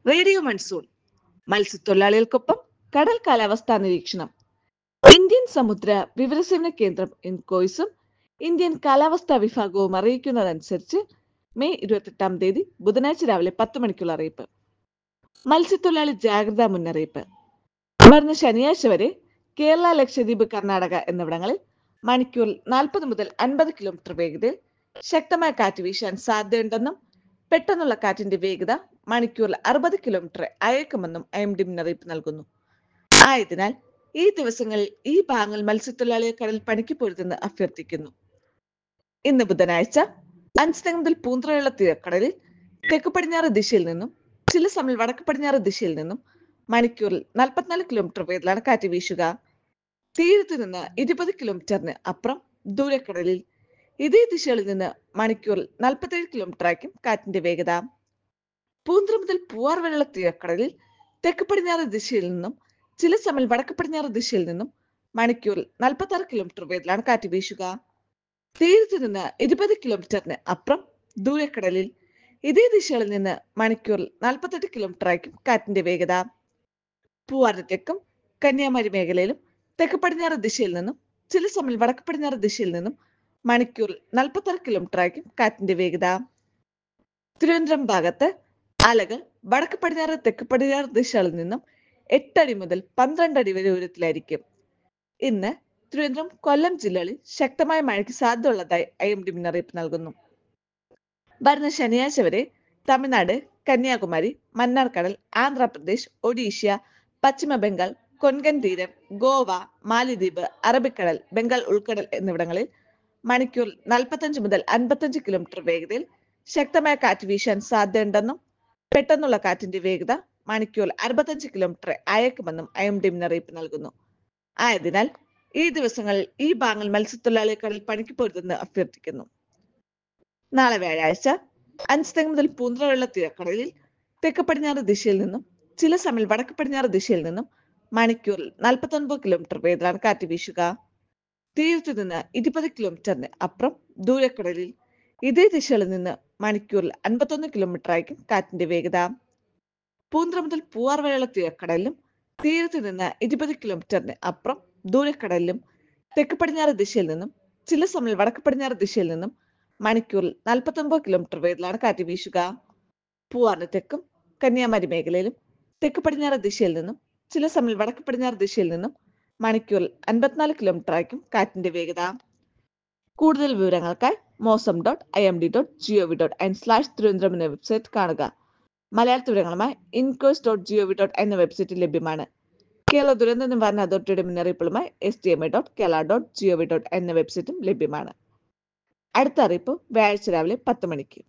radio monsoon മത്സ്യത്തൊഴിലാളികൾക്കൊപ്പം കടൽ കാലാവസ്ഥാ നിരീക്ഷണം ഇന്ത്യൻ സമുദ്ര വിവരസേവന കേന്ദ്രം ഇൻകോയ്സും ഇന്ത്യൻ കാലാവസ്ഥാ വിഭാഗവും അറിയിക്കുന്നതനുസരിച്ച് മെയ് ഇരുപത്തെട്ടാം തീയതി ബുധനാഴ്ച രാവിലെ പത്ത് മണിക്കുള്ള അറിയിപ്പ് മത്സ്യത്തൊഴിലാളി ജാഗ്രതാ മുന്നറിയിപ്പ് വരുന്ന ശനിയാഴ്ച വരെ കേരള ലക്ഷദ്വീപ് കർണാടക എന്നിവിടങ്ങളിൽ മണിക്കൂറിൽ നാൽപ്പത് മുതൽ അൻപത് കിലോമീറ്റർ വേഗതയിൽ ശക്തമായ കാറ്റ് വീശാൻ സാധ്യതയുണ്ടെന്നും പെട്ടെന്നുള്ള കാറ്റിന്റെ വേഗത മണിക്കൂറിൽ അറുപത് കിലോമീറ്റർ അയക്കുമെന്നും ഐ എം ഡി മുന്നറിയിപ്പ് നൽകുന്നു ആയതിനാൽ ഈ ദിവസങ്ങളിൽ ഈ ഭാഗങ്ങൾ മത്സ്യത്തൊഴിലാളികൾ കടൽ പണിക്ക് പൊരുതെന്ന് അഭ്യർത്ഥിക്കുന്നു ഇന്ന് ബുധനാഴ്ച അഞ്ച് മുതൽ പൂന്തറയുള്ള തീരക്കടലിൽ തെക്ക് പടിഞ്ഞാറ് ദിശയിൽ നിന്നും ചില സമയം വടക്ക് പടിഞ്ഞാറ് ദിശയിൽ നിന്നും മണിക്കൂറിൽ നാൽപ്പത്തിനാല് കിലോമീറ്റർ വേഗത്തിലാണ് കാറ്റ് വീശുക തീരത്ത് നിന്ന് ഇരുപത് കിലോമീറ്ററിന് അപ്പുറം ദൂരക്കടലിൽ ഇതേ ദിശയിൽ നിന്ന് മണിക്കൂറിൽ നാൽപ്പത്തേഴ് കിലോമീറ്റർ ആയിരിക്കും കാറ്റിന്റെ വേഗത പൂന്തറ മുതൽ പൂവാർ വരെയുള്ള തീരക്കടലിൽ തെക്ക് പടിഞ്ഞാറ് ദിശയിൽ നിന്നും ചില സമയം വടക്ക് പടിഞ്ഞാറ് ദിശയിൽ നിന്നും മണിക്കൂറിൽ നാൽപ്പത്തി ആറ് കിലോമീറ്റർ വേഗത്തിലാണ് കാറ്റ് വീശുക തീരത്ത് നിന്ന് ഇരുപത് കിലോമീറ്ററിന് അപ്പുറം ദൂരക്കടലിൽ ഇതേ ദിശയിൽ നിന്ന് മണിക്കൂറിൽ നാൽപ്പത്തെട്ട് കിലോമീറ്റർ ആയിരിക്കും കാറ്റിന്റെ വേഗത പൂവാറിന് തെക്കും കന്യാകുമാരി മേഖലയിലും തെക്ക് പടിഞ്ഞാറ് ദിശയിൽ നിന്നും ചില സമയം വടക്ക് പടിഞ്ഞാറ് ദിശയിൽ നിന്നും മണിക്കൂറിൽ നാൽപ്പത്തി ആറ് കിലോമീറ്റർ ആയിരിക്കും കാറ്റിന്റെ വേഗത തിരുവനന്തപുരം ഭാഗത്ത് അലകൾ വടക്ക് പടിഞ്ഞാറ് തെക്ക് പടിഞ്ഞാറ് ദിശകളിൽ നിന്നും എട്ടടി മുതൽ പന്ത്രണ്ട് അടി വരെ ഉയരത്തിലായിരിക്കും ഇന്ന് തിരുവനന്തപുരം കൊല്ലം ജില്ലകളിൽ ശക്തമായ മഴയ്ക്ക് സാധ്യതയുള്ളതായി ഐ എം ഡി മുന്നറിയിപ്പ് നൽകുന്നു വരുന്ന ശനിയാഴ്ച വരെ തമിഴ്നാട് കന്യാകുമാരി മന്നാർക്കടൽ ആന്ധ്രാപ്രദേശ് ഒഡീഷ്യ പശ്ചിമ ബംഗാൾ കൊൻകൻ തീരം ഗോവ മാലിദ്വീപ് അറബിക്കടൽ ബംഗാൾ ഉൾക്കടൽ എന്നിവിടങ്ങളിൽ മണിക്കൂർ നാൽപ്പത്തഞ്ച് മുതൽ അൻപത്തഞ്ച് കിലോമീറ്റർ വേഗതയിൽ ശക്തമായ കാറ്റ് വീശാൻ സാധ്യതയുണ്ടെന്നും പെട്ടെന്നുള്ള കാറ്റിന്റെ വേഗത മണിക്കൂർ അറുപത്തഞ്ച് കിലോമീറ്റർ അയക്കുമെന്നും ഐ എം ഡി മുന്നറിയിപ്പ് നൽകുന്നു ആയതിനാൽ ഈ ദിവസങ്ങളിൽ ഈ ഭാഗങ്ങൾ മത്സ്യത്തൊഴിലാളികൾ കടൽ പണിക്ക് പൊരുതെന്ന് അഭ്യർത്ഥിക്കുന്നു നാളെ വ്യാഴാഴ്ച അഞ്ച് മുതൽ പൂന്തറയുള്ള തീരക്കടലിൽ തെക്ക് പടിഞ്ഞാറ് ദിശയിൽ നിന്നും ചില സമയം വടക്ക് പടിഞ്ഞാറ് ദിശയിൽ നിന്നും മണിക്കൂറിൽ നാൽപ്പത്തി ഒൻപത് കിലോമീറ്റർ വേഗത്തിലാണ് കാറ്റ് വീശുക തീരത്തു നിന്ന് ഇരുപത് കിലോമീറ്ററിന് അപ്പുറം ദൂരക്കടലിൽ ഇതേ ദിശയിൽ നിന്ന് മണിക്കൂറിൽ അൻപത്തൊന്ന് കിലോമീറ്റർ ആയിരിക്കും കാറ്റിന്റെ വേഗത പൂന്തറ മുതൽ പൂവാർ വരെയുള്ള തീരക്കടലിലും തീരത്ത് നിന്ന് ഇരുപത് കിലോമീറ്ററിന് അപ്പുറം ദൂരക്കടലിലും തെക്ക് പടിഞ്ഞാറ് ദിശയിൽ നിന്നും ചില സമയം വടക്ക് പടിഞ്ഞാറ് ദിശയിൽ നിന്നും മണിക്കൂറിൽ നാൽപ്പത്തി ഒൻപത് കിലോമീറ്റർ വേഗത്തിലാണ് കാറ്റ് വീശുക പൂവാറിന് തെക്കും കന്യാകുമാരി മേഖലയിലും തെക്ക് പടിഞ്ഞാറ് ദിശയിൽ നിന്നും ചില സമയം വടക്ക് പടിഞ്ഞാറ് ദിശയിൽ നിന്നും മണിക്കൂറിൽ അൻപത്തിനാല് കിലോമീറ്റർ ആയിരിക്കും കാറ്റിന്റെ വേഗത കൂടുതൽ വിവരങ്ങൾക്കായി mausam dot I M D dot G O V dot in slash Thiruvananthapuram എന്ന വെബ്സൈറ്റ് കാണുക മലയാള വിവരങ്ങളുമായി INCOIS dot G O V dot എന്ന വെബ്സൈറ്റിൽ ലഭ്യമാണ് കേരള ദുരന്ത നിവാരണ അതോറിറ്റിയുടെ മുന്നറിയിപ്പുകളുമായി S D M A dot Kerala dot G O V dot എന്ന വെബ്സൈറ്റും ലഭ്യമാണ് അടുത്ത അറിയിപ്പ് വ്യാഴാഴ്ച രാവിലെ പത്ത് മണിക്ക്